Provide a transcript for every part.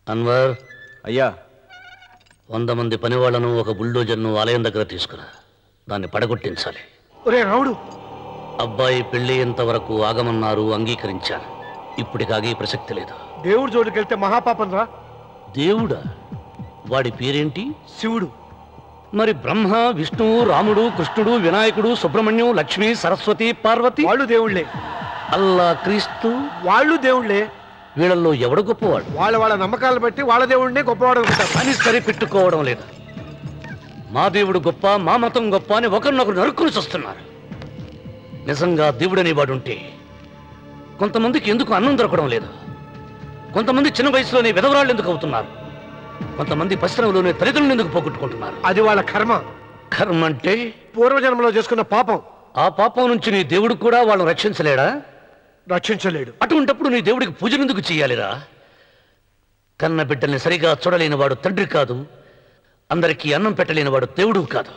అన్వర్ అయ్యా వంద మంది పనివాళ్లను ఒక బుల్డోజర్ను ఆలయం దగ్గర తీసుకురా దాన్ని పడగొట్టించాలి ఒరే రావుడు అబ్బాయి పెళ్ళయ్యేంత వరకు ఆగమన్నారు అంగీకరించాను ఇప్పటికి ఆగే ప్రసక్తి లేదు దేవుడి జోడికెళ్తే మహాపాపం రా దేవుడా వాడి పేరేంటి శివుడు మరి బ్రహ్మ విష్ణువు రాముడు కృష్ణుడు వినాయకుడు సుబ్రహ్మణ్యం లక్ష్మి సరస్వతి పార్వతి వాళ్ళు దేవుళ్ళే అల్లా క్రీస్తు వాళ్ళు దేవుళ్ళే వీళ్ళల్లో ఎవడు గొప్పవాడు వాళ్ళ వాళ్ళ నమ్మకాలను బట్టి వాళ్ళ దేవుడినే గొప్పవాడు అనుకుంటారు అని సరిపెట్టుకోవడం లేదు మా దేవుడు గొప్ప మా మతం గొప్ప అని ఒకరినొకరు నరుక్కుని చూస్తున్నారు నిజంగా దేవుడనే వాడు ఉంటే కొంతమందికి ఎందుకు అన్నం దొరకడం లేదు కొంతమంది చిన్న వయసులోనే విధవరాళ్ళు ఎందుకు అవుతున్నారు కొంతమంది పరిశ్రమలోనే తల్లిదండ్రులు ఎందుకు పోగొట్టుకుంటున్నారు అది వాళ్ళ కర్మ కర్మ అంటే పూర్వజన్మలో చేసుకున్న పాపం ఆ పాపం నుంచి నీ దేవుడు కూడా వాళ్ళని రక్షించలేడా రక్షించలేడు అటువంటప్పుడు నీ దేవుడికి పూజలు ఎందుకు చేయాలిరా కన్న బిడ్డల్ని సరిగా చూడలేని వాడు తండ్రి కాదు అందరికీ అన్నం పెట్టలేని వాడు దేవుడు కాదు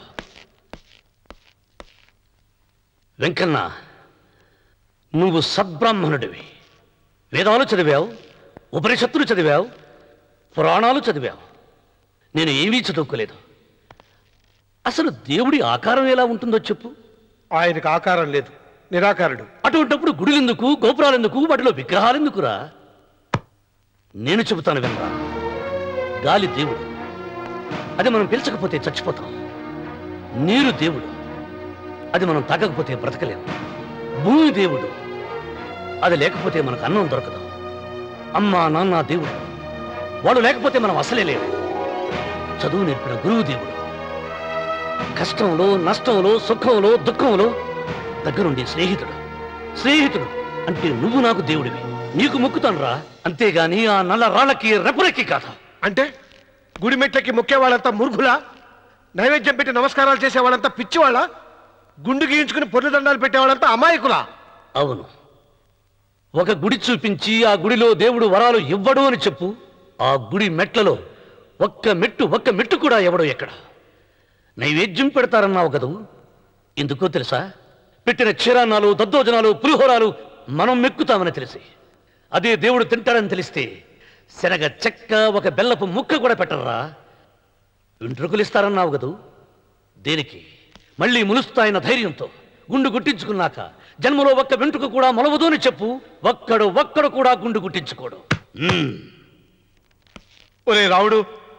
వెంకన్న నువ్వు సద్బ్రాహ్మణుడివి వేదాలు చదివావు ఉపనిషత్తులు చదివావు పురాణాలు చదివావు నేను ఏమీ చదువుకోలేదు అసలు దేవుడి ఆకారం ఎలా ఉంటుందో చెప్పు ఆయనకు ఆకారం లేదు నిరాకారుడు అటువంటప్పుడు గుడులెందుకు గోపురాలెందుకు వాటిలో విగ్రహాలెందుకురా నేను చెబుతాను వినరా గాలి దేవుడు అది మనం పిలచకపోతే చచ్చిపోతాం నీరు దేవుడు అది మనం తాగకపోతే బ్రతకలేము భూమి దేవుడు అది లేకపోతే మనకు అన్నం దొరకదు అమ్మ నాన్న దేవుడు వాడు లేకపోతే మనం అసలే లేవు చదువు నేర్పిన గురువు దేవుడు కష్టంలో నష్టంలో సుఖంలో దుఃఖంలో దగ్గరుండే స్నేహితుడు స్నేహితుడు అంటే నువ్వు నాకు దేవుడివి నీకు మొక్కుతాను రా అంతేగాని ఆ నల్ల రాళ్ళకి రెపరెక్కి కాదు అంటే గుడి మెట్లకి మొక్కే వాళ్ళంతా మూర్ఖులా నైవేద్యం పెట్టి నమస్కారాలు చేసే వాళ్ళంతా పిచ్చివాళ్ళ గుండు గీయించుకుని పొర్లు దండాలు పెట్టేవాళ్ళంతా అమాయకులా అవును ఒక గుడి చూపించి ఆ గుడిలో దేవుడు వరాలు ఇవ్వడు అని చెప్పు ఆ గుడి మెట్లలో ఒక్క మెట్టు ఒక్క మెట్టు కూడా ఎవడో ఎక్కడ నైవేద్యం పెడతారన్నావు కదూ ఎందుకో తెలుసా పెట్టిన క్షీరాన్నాలు దద్దోజనాలు పులిహోరాలు మనం మెక్కుతామని తెలిసి అదే దేవుడు తింటాడని తెలిస్తే శనగ చెక్క ఒక బెల్లపు ముక్క కూడా పెట్టరా వెంట్రుకలు ఇస్తారన్నావు కదూ దేనికి మళ్ళీ ములుస్తాయన్న ధైర్యంతో గుండు గుట్టించుకున్నాక జన్మలో ఒక్క వెంట్రుక కూడా మొలవదు అని చెప్పు ఒక్కడు ఒక్కడు కూడా గుండు గుట్టించుకోడు మ్మ్. ఒరే రావుడు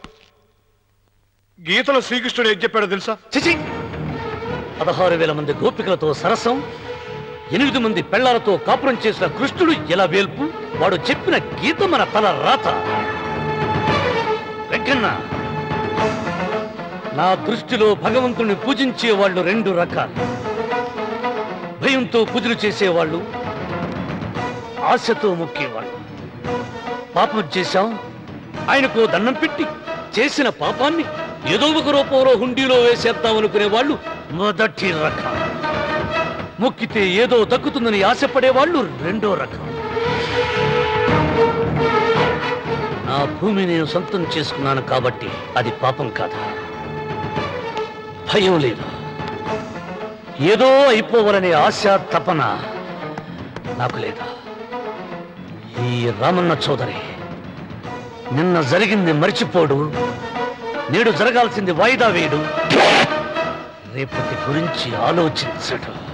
గీతలో శ్రీకృష్ణుడు ఏం చెప్పాడో తెలుసా చిచి పదహారు వేల మంది గోపికలతో సరసం ఎనిమిది మంది పెళ్లాలతో కాపురం చేసిన కృష్ణుడు ఎలా వేల్పు వాడు చెప్పిన గీత మన తల రాత వెంకన్న నా దృష్టిలో భగవంతుని పూజించే వాళ్ళు రెండు రకాలు భయంతో పూజలు చేసేవాళ్ళు ఆశతో మొక్కేవాళ్ళు పాపం చేశాం ఆయనకు దండం పెట్టి చేసిన పాపాన్ని ఏదో ఒక రూపంలో హుండీలో వేసేద్దాం అనుకునే వాళ్ళు మొదటి రకం మొక్కితే ఏదో దక్కుతుందని ఆశపడే వాళ్ళు రెండో రకం నా భూమి నేను సొంతం చేసుకున్నాను కాబట్టి అది పాపం కాదా భయం లేదు ఏదో అయిపోవాలనే ఆశ తపన నాకు లేదా ఈ రామన్న చౌదరి నిన్న జరిగింది మర్చిపోడు నేడు జరగాల్సింది వాయిదా వేయడు రేపటి గురించి ఆలోచించడు